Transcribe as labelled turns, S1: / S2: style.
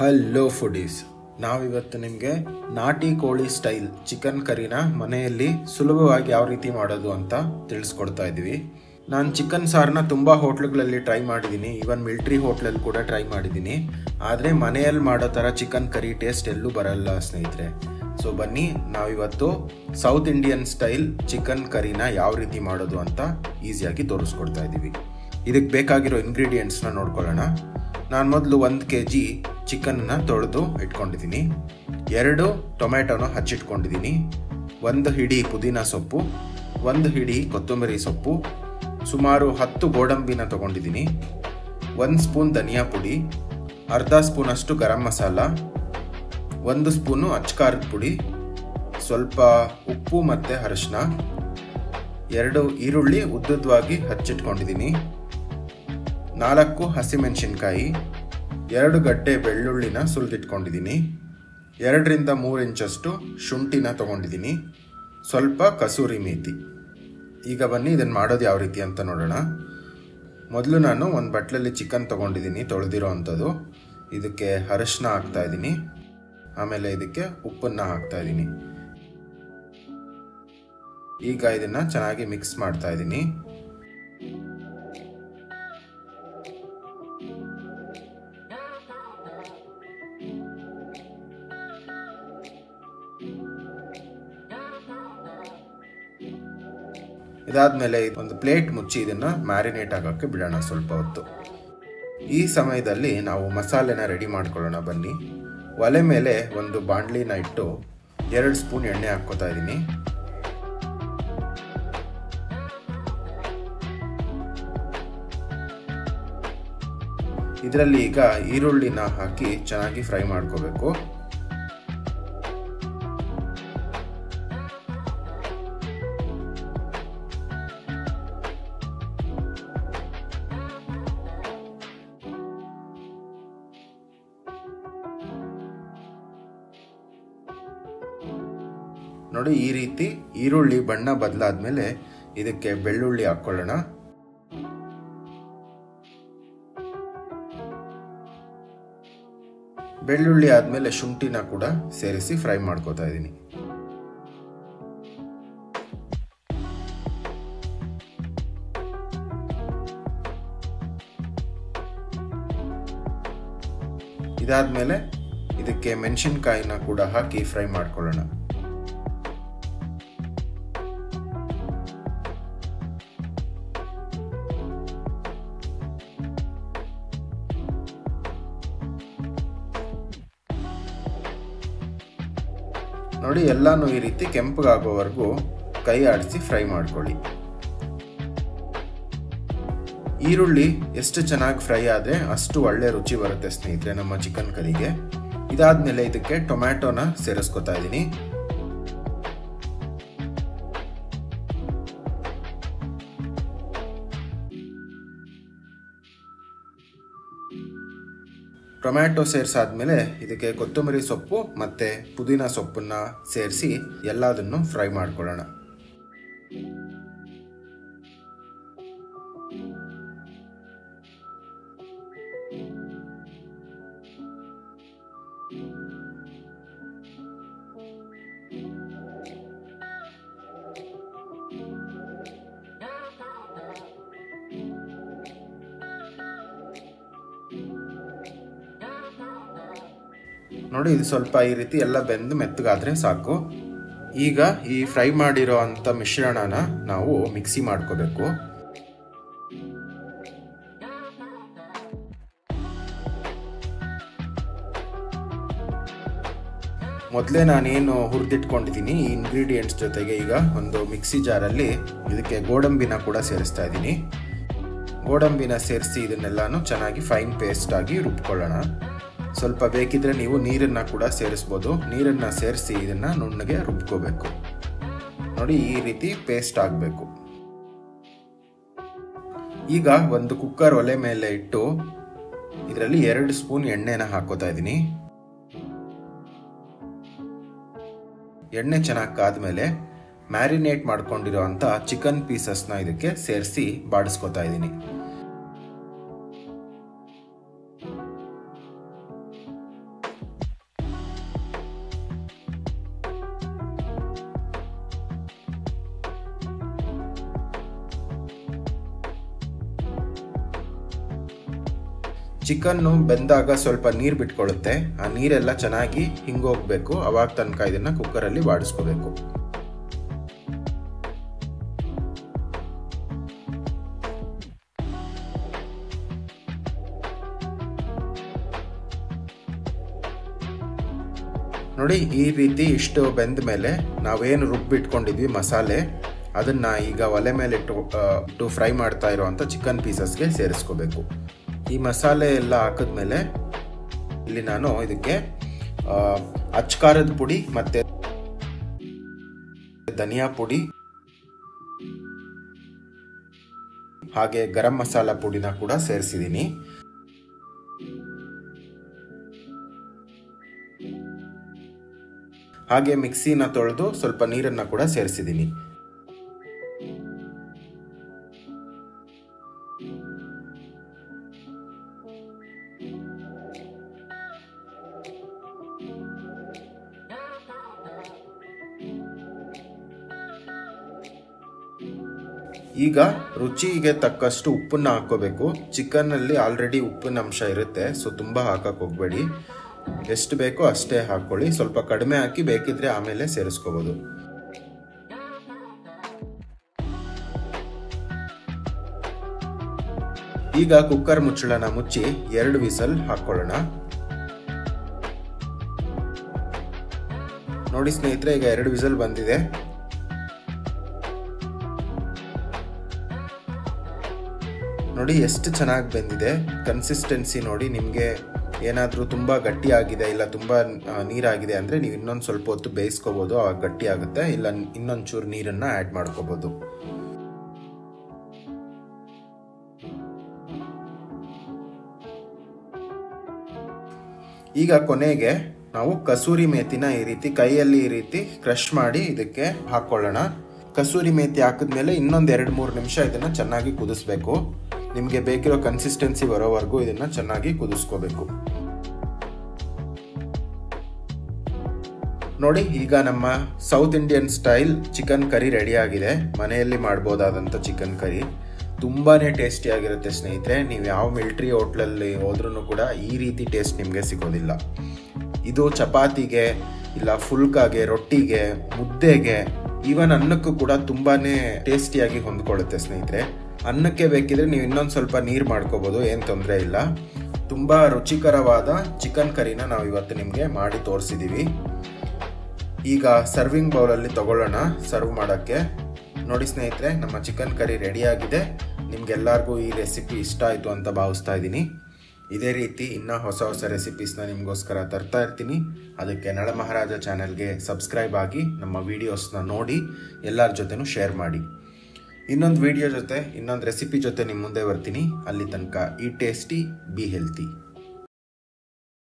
S1: hello foodies ನಾವಿವತ್ತು ನಿಮಗೆ ನಾಟಿ ಕೋಳಿ ಸ್ಟೈಲ್ ಚಿಕನ್ ಕರಿನ ಮನೆಯಲ್ಲಿ ಸುಲಭವಾಗಿ ಯಾವ ರೀತಿ ಮಾಡೋದು ಅಂತ ತಿಳಿಸ್ಕೊಡ್ತಾ ಇದ್ದೀವಿ ನಾನು ಚಿಕನ್ ಸಾರನ್ನ ತುಂಬ ಹೋಟ್ಲುಗಳಲ್ಲಿ ಟ್ರೈ ಮಾಡಿದ್ದೀನಿ ಈವನ್ ಮಿಲ್ಟ್ರಿ ಹೋಟ್ಲಲ್ಲಿ ಕೂಡ ಟ್ರೈ ಮಾಡಿದ್ದೀನಿ ಆದರೆ ಮನೆಯಲ್ಲಿ ಮಾಡೋ ಥರ ಚಿಕನ್ ಕರಿ ಟೇಸ್ಟ್ ಎಲ್ಲೂ ಬರಲ್ಲ ಸ್ನೇಹಿತರೆ ಸೊ ಬನ್ನಿ ನಾವಿವತ್ತು ಸೌತ್ ಇಂಡಿಯನ್ ಸ್ಟೈಲ್ ಚಿಕನ್ ಕರಿನ ಯಾವ ರೀತಿ ಮಾಡೋದು ಅಂತ ಈಸಿಯಾಗಿ ತೋರಿಸ್ಕೊಡ್ತಾ ಇದ್ದೀವಿ ಇದಕ್ಕೆ ಬೇಕಾಗಿರೋ ಇಂಗ್ರೀಡಿಯೆಂಟ್ಸ್ನ ನೋಡ್ಕೊಳ್ಳೋಣ ನಾನು ಮೊದಲು ಒಂದು ಕೆ ಜಿ ಚಿಕನ್ನ ತೊಳೆದು ಇಟ್ಕೊಂಡಿದ್ದೀನಿ ಎರಡು ಟೊಮೆಟೊನ ಹಚ್ಚಿಟ್ಕೊಂಡಿದ್ದೀನಿ ಒಂದು ಹಿಡಿ ಪುದೀನ ಸೊಪ್ಪು ಒಂದು ಹಿಡಿ ಕೊತ್ತಂಬರಿ ಸೊಪ್ಪು ಸುಮಾರು ಹತ್ತು ಗೋಡಂಬಿನ ತೊಗೊಂಡಿದ್ದೀನಿ ಒಂದು ಸ್ಪೂನ್ ಧನಿಯಾ ಪುಡಿ ಅರ್ಧ ಸ್ಪೂನಷ್ಟು ಗರಂ ಮಸಾಲ ಒಂದು ಸ್ಪೂನು ಅಚ್ಕಾರದ ಪುಡಿ ಸ್ವಲ್ಪ ಉಪ್ಪು ಮತ್ತು ಅರಿಶಿನ ಎರಡು ಈರುಳ್ಳಿ ಉದ್ದುದ್ವಾಗಿ ಹಚ್ಚಿಟ್ಕೊಂಡಿದ್ದೀನಿ ನಾಲ್ಕು ಹಸಿಮೆಣಸಿನ್ಕಾಯಿ ಎರಡು ಗಡ್ಡೆ ಬೆಳ್ಳುಳ್ಳಿನ ಸುಲಿದಿಟ್ಕೊಂಡಿದ್ದೀನಿ ಎರಡರಿಂದ ಮೂರು ಇಂಚಷ್ಟು ಶುಂಠಿನ ತೊಗೊಂಡಿದ್ದೀನಿ ಸ್ವಲ್ಪ ಕಸೂರಿ ಮೇಥಿ ಈಗ ಬನ್ನಿ ಇದನ್ನು ಮಾಡೋದು ಯಾವ ರೀತಿ ಅಂತ ನೋಡೋಣ ಮೊದಲು ನಾನು ಒಂದು ಬಟ್ಲಲ್ಲಿ ಚಿಕನ್ ತೊಗೊಂಡಿದ್ದೀನಿ ತೊಳೆದಿರೋ ಅಂಥದ್ದು ಇದಕ್ಕೆ ಅರಿಶಿನ ಹಾಕ್ತಾ ಇದ್ದೀನಿ ಆಮೇಲೆ ಇದಕ್ಕೆ ಉಪ್ಪನ್ನು ಹಾಕ್ತಾ ಇದ್ದೀನಿ ಈಗ ಇದನ್ನು ಚೆನ್ನಾಗಿ ಮಿಕ್ಸ್ ಮಾಡ್ತಾ ಇದ್ದೀನಿ ಇದಾದ್ಮೇಲೆ ಒಂದು ಪ್ಲೇಟ್ ಮುಚ್ಚಿ ಇದನ್ನ ಮ್ಯಾರಿನೇಟ್ ಆಗೋಕ್ಕೆ ಬಿಡೋಣ ಸ್ವಲ್ಪ ಹೊತ್ತು ಈ ಸಮಯದಲ್ಲಿ ನಾವು ಮಸಾಲೆನ ರೆಡಿ ಮಾಡ್ಕೊಳ್ಳೋಣ ಬನ್ನಿ ಒಲೆ ಮೇಲೆ ಒಂದು ಬಾಣಲಿನ ಇಟ್ಟು ಎರಡು ಸ್ಪೂನ್ ಎಣ್ಣೆ ಹಾಕ್ಕೋತಾ ಇದ್ದೀನಿ ಇದರಲ್ಲಿ ಈಗ ಈರುಳ್ಳಿನ ಹಾಕಿ ಚೆನ್ನಾಗಿ ಫ್ರೈ ಮಾಡ್ಕೋಬೇಕು ನೋಡಿ ಈ ರೀತಿ ಈರುಳ್ಳಿ ಬಣ್ಣ ಬದಲಾದ್ಮೇಲೆ ಇದಕ್ಕೆ ಬೆಳ್ಳುಳ್ಳಿ ಹಾಕೊಳ್ಳೋಣ ಬೆಳ್ಳುಳ್ಳಿ ಆದ್ಮೇಲೆ ಶುಂಠಿನ ಕೂಡ ಸೇರಿಸಿ ಫ್ರೈ ಮಾಡ್ಕೋತಾ ಇದ್ದೀನಿ ಇದಾದ್ಮೇಲೆ ಇದಕ್ಕೆ ಮೆಣಸಿನ್ಕಾಯಿನ ಕೂಡ ಹಾಕಿ ಫ್ರೈ ಮಾಡ್ಕೊಳ್ಳೋಣ ನೋಡಿ ಎಲ್ಲಾನು ಈ ರೀತಿ ಕೆಂಪಗಾಗೋವರೆಗೂ ಕೈ ಆಡಿಸಿ ಫ್ರೈ ಮಾಡ್ಕೊಳ್ಳಿ ಈರುಳ್ಳಿ ಎಷ್ಟು ಚೆನ್ನಾಗಿ ಫ್ರೈ ಆದರೆ ಅಷ್ಟು ಒಳ್ಳೆ ರುಚಿ ಬರುತ್ತೆ ಸ್ನೇಹಿತರೆ ನಮ್ಮ ಚಿಕನ್ ಕರಿಗೆ ಇದಾದ್ಮೇಲೆ ಇದಕ್ಕೆ ಟೊಮ್ಯಾಟೊನ ಸೇರಿಸ್ಕೊತಾ ಇದ್ದೀನಿ ಟೊಮ್ಯಾಟೊ ಸೇರಿಸಾದ್ಮೇಲೆ ಇದಕ್ಕೆ ಕೊತ್ತಂಬರಿ ಸೊಪ್ಪು ಮತ್ತು ಪುದೀನ ಸೊಪ್ಪನ್ನ ಸೇರಿಸಿ ಎಲ್ಲದನ್ನು ಫ್ರೈ ಮಾಡ್ಕೊಳ್ಳೋಣ ನೋಡಿ ಇದು ಸ್ವಲ್ಪ ಈ ರೀತಿ ಎಲ್ಲ ಬೆಂದು ಮೆತ್ತಗಾದ್ರೆ ಸಾಕು ಈಗ ಈ ಫ್ರೈ ಮಾಡಿರೋ ಅಂಥ ಮಿಶ್ರಣನ ನಾವು ಮಿಕ್ಸಿ ಮಾಡ್ಕೋಬೇಕು ಮೊದಲೇ ನಾನೇನು ಹುರಿದಿಟ್ಕೊಂಡಿದ್ದೀನಿ ಈ ಇಂಗ್ರೀಡಿಯೆಂಟ್ಸ್ ಜೊತೆಗೆ ಈಗ ಒಂದು ಮಿಕ್ಸಿ ಜಾರಲ್ಲಿ ಇದಕ್ಕೆ ಗೋಡಂಬಿನ ಕೂಡ ಸೇರಿಸ್ತಾ ಇದ್ದೀನಿ ಗೋಡಂಬಿನ ಸೇರಿಸಿ ಇದನ್ನೆಲ್ಲಾನು ಚೆನ್ನಾಗಿ ಫೈನ್ ಪೇಸ್ಟ್ ಆಗಿ ರುಬ್ಕೊಳ್ಳೋಣ ಸ್ವಲ್ಪ ಬೇಕಿದ್ರೆ ನೀವು ನೀರನ್ನು ಕೂಡ ಸೇರಿಸ್ಬೋದು ನೀರನ್ನು ಸೇರಿಸಿ ಇದನ್ನು ನುಣ್ಣಗೆ ರುಬ್ಕೋಬೇಕು ನೋಡಿ ಈ ರೀತಿ ಪೇಸ್ಟ್ ಆಗಬೇಕು ಈಗ ಒಂದು ಕುಕ್ಕರ್ ಒಲೆ ಮೇಲೆ ಇಟ್ಟು ಇದರಲ್ಲಿ ಎರಡು ಸ್ಪೂನ್ ಎಣ್ಣೆನ ಹಾಕೋತಾ ಇದ್ದೀನಿ ಎಣ್ಣೆ ಚೆನ್ನಾಗಿ ಕಾದ್ಮೇಲೆ ಮ್ಯಾರಿನೇಟ್ ಮಾಡ್ಕೊಂಡಿರೋ ಅಂಥ ಚಿಕನ್ ಪೀಸಸ್ನ ಇದಕ್ಕೆ ಸೇರಿಸಿ ಬಾಡಿಸ್ಕೊತಾ ಇದ್ದೀನಿ ಚಿಕನ್ನು ಬೆಂದಾಗ ಸ್ವಲ್ಪ ನೀರು ಬಿಟ್ಕೊಳ್ಳುತ್ತೆ ಆ ನೀರೆಲ್ಲ ಚೆನ್ನಾಗಿ ಹಿಂಗೋಗ್ಬೇಕು ಅವಾಗ ತನಕ ಇದನ್ನು ಕುಕ್ಕರಲ್ಲಿ ಬಾಡಿಸ್ಕೋಬೇಕು ನೋಡಿ ಈ ರೀತಿ ಇಷ್ಟು ಬೆಂದ ಮೇಲೆ ನಾವೇನು ರುಬ್ಬಿಟ್ಕೊಂಡಿದ್ವಿ ಮಸಾಲೆ ಅದನ್ನ ಈಗ ಒಲೆ ಮೇಲೆ ಇಟ್ಟು ಇಟ್ಟು ಫ್ರೈ ಮಾಡ್ತಾ ಇರೋವಂಥ ಚಿಕನ್ ಪೀಸಸ್ಗೆ ಸೇರಿಸ್ಕೋಬೇಕು ಈ ಮಸಾಲೆ ಎಲ್ಲ ಹಾಕಿದ್ಮೇಲೆ ಇಲ್ಲಿ ನಾನು ಇದಕ್ಕೆ ಅಚ್ಕಾರದ ಪುಡಿ ಮತ್ತೆ ಧನಿಯಾ ಪುಡಿ ಹಾಗೆ ಗರಂ ಮಸಾಲ ಪುಡಿನ ಕೂಡ ಸೇರಿಸಿದ್ದೀನಿ ಹಾಗೆ ಮಿಕ್ಸಿನ ತೊಳೆದು ಸ್ವಲ್ಪ ನೀರನ್ನ ಕೂಡ ಸೇರಿಸಿದ್ದೀನಿ ಈಗ ರುಚಿಗೆ ತಕ್ಕಷ್ಟು ಉಪ್ಪನ್ನ ಹಾಕೋಬೇಕು ಚಿಕನ್ನಲ್ಲಿ ಆಲ್ರೆಡಿ ಉಪ್ಪಿನ ಅಂಶ ಇರುತ್ತೆ ಸೊ ತುಂಬ ಹಾಕಕ್ಕೆ ಹೋಗಬೇಡಿ ಎಷ್ಟು ಬೇಕೋ ಅಷ್ಟೇ ಹಾಕ್ಕೊಳ್ಳಿ ಸ್ವಲ್ಪ ಕಡಿಮೆ ಹಾಕಿ ಬೇಕಿದ್ರೆ ಆಮೇಲೆ ಸೇರಿಸ್ಕೋಬೋದು ಈಗ ಕುಕ್ಕರ್ ಮುಚ್ಚಳನ ಮುಚ್ಚಿ ಎರಡು ವಿಸಲ್ ಹಾಕೊಳ್ಳೋಣ ನೋಡಿ ಸ್ನೇಹಿತರೆ ಈಗ ಎರಡು ವಿಸಲ್ ಬಂದಿದೆ ನೋಡಿ ಎಷ್ಟು ಚೆನ್ನಾಗಿ ಬೆಂದಿದೆ ಕನ್ಸಿಸ್ಟೆನ್ಸಿ ನೋಡಿ ನಿಮಗೆ ಏನಾದರೂ ತುಂಬ ಗಟ್ಟಿ ಆಗಿದೆ ಇಲ್ಲ ತುಂಬ ನೀರಾಗಿದೆ ಅಂದರೆ ನೀವು ಇನ್ನೊಂದು ಸ್ವಲ್ಪ ಹೊತ್ತು ಬೇಯಿಸ್ಕೋಬೋದು ಆವಾಗ ಗಟ್ಟಿ ಆಗುತ್ತೆ ಇಲ್ಲ ಇನ್ನೊಂದು ಚೂರು ನೀರನ್ನು ಆ್ಯಡ್ ಮಾಡ್ಕೋಬೋದು ಈಗ ಕೊನೆಗೆ ನಾವು ಕಸೂರಿ ಮೇತಿನ ಈ ರೀತಿ ಕೈಯಲ್ಲಿ ಈ ರೀತಿ ಕ್ರಷ್ ಮಾಡಿ ಇದಕ್ಕೆ ಹಾಕೊಳ್ಳೋಣ ಕಸೂರಿ ಮೇಥಿ ಹಾಕಿದ್ಮೇಲೆ ಇನ್ನೊಂದು ಎರಡು ಮೂರು ನಿಮಿಷ ಇದನ್ನು ಚೆನ್ನಾಗಿ ಕುದಿಸ್ಬೇಕು ನಿಮಗೆ ಬೇಕಿರೋ ಕನ್ಸಿಸ್ಟೆನ್ಸಿ ಬರೋವರೆಗೂ ಇದನ್ನು ಚೆನ್ನಾಗಿ ಕುದಿಸ್ಕೋಬೇಕು ನೋಡಿ ಈಗ ನಮ್ಮ south Indian style chicken curry ready ಆಗಿದೆ ಮನೆಯಲ್ಲಿ ಮಾಡ್ಬೋದಾದಂಥ ಚಿಕನ್ ಕರಿ ತುಂಬಾ ಟೇಸ್ಟಿಯಾಗಿರುತ್ತೆ ಸ್ನೇಹಿತರೆ ನೀವು ಯಾವ ಮಿಲ್ಟ್ರಿ ಹೋಟ್ಲಲ್ಲಿ ಹೋದ್ರೂ ಕೂಡ ಈ ರೀತಿ ಟೇಸ್ಟ್ ನಿಮಗೆ ಸಿಗೋದಿಲ್ಲ ಇದು ಚಪಾತಿಗೆ ಇಲ್ಲ ಫುಲ್ಕಾಗೆ ರೊಟ್ಟಿಗೆ ಮುದ್ದೆಗೆ ಈವನ್ ಅನ್ನಕ್ಕೂ ಕೂಡ ತುಂಬಾ ಟೇಸ್ಟಿಯಾಗಿ ಹೊಂದ್ಕೊಳ್ಳುತ್ತೆ ಸ್ನೇಹಿತರೆ ಅನ್ನಕ್ಕೆ ಬೇಕಿದ್ರೆ ನೀವು ಇನ್ನೊಂದು ಸ್ವಲ್ಪ ನೀರು ಮಾಡ್ಕೋಬೋದು ಏನು ತೊಂದರೆ ಇಲ್ಲ ತುಂಬ ರುಚಿಕರವಾದ ಚಿಕನ್ ಕರಿನ ನಾವು ಇವತ್ತು ನಿಮಗೆ ಮಾಡಿ ತೋರಿಸಿದ್ದೀವಿ ಈಗ ಸರ್ವಿಂಗ್ ಬೌಲಲ್ಲಿ ತಗೊಳ್ಳೋಣ ಸರ್ವ್ ಮಾಡೋಕ್ಕೆ ನೋಡಿ ಸ್ನೇಹಿತರೆ ನಮ್ಮ ಚಿಕನ್ ಕರಿ ರೆಡಿಯಾಗಿದೆ ನಿಮ್ಗೆಲ್ಲರಿಗೂ ಈ ರೆಸಿಪಿ ಇಷ್ಟ ಆಯಿತು ಅಂತ ಭಾವಿಸ್ತಾ ಇದ್ದೀನಿ ಇದೇ ರೀತಿ ಇನ್ನೂ ಹೊಸ ಹೊಸ ರೆಸಿಪೀಸ್ನ ನಿಮಗೋಸ್ಕರ ತರ್ತಾ ಇರ್ತೀನಿ ಅದಕ್ಕೆ ನಳ ಮಹಾರಾಜ ಚಾನೆಲ್ಗೆ ಸಬ್ಸ್ಕ್ರೈಬ್ ಆಗಿ ನಮ್ಮ ವೀಡಿಯೋಸ್ನ ನೋಡಿ ಎಲ್ಲರ ಜೊತೆನೂ ಶೇರ್ ಮಾಡಿ ಇನ್ನೊಂದು ವಿಡಿಯೋ ಜೊತೆ ಇನ್ನೊಂದು ರೆಸಿಪಿ ಜೊತೆ ನಿಮ್ಮ ಮುಂದೆ ಬರ್ತೀನಿ ಅಲ್ಲಿ ತನಕ ಈ ಟೇಸ್ಟಿ ಬಿ ಹೆಲ್ತಿ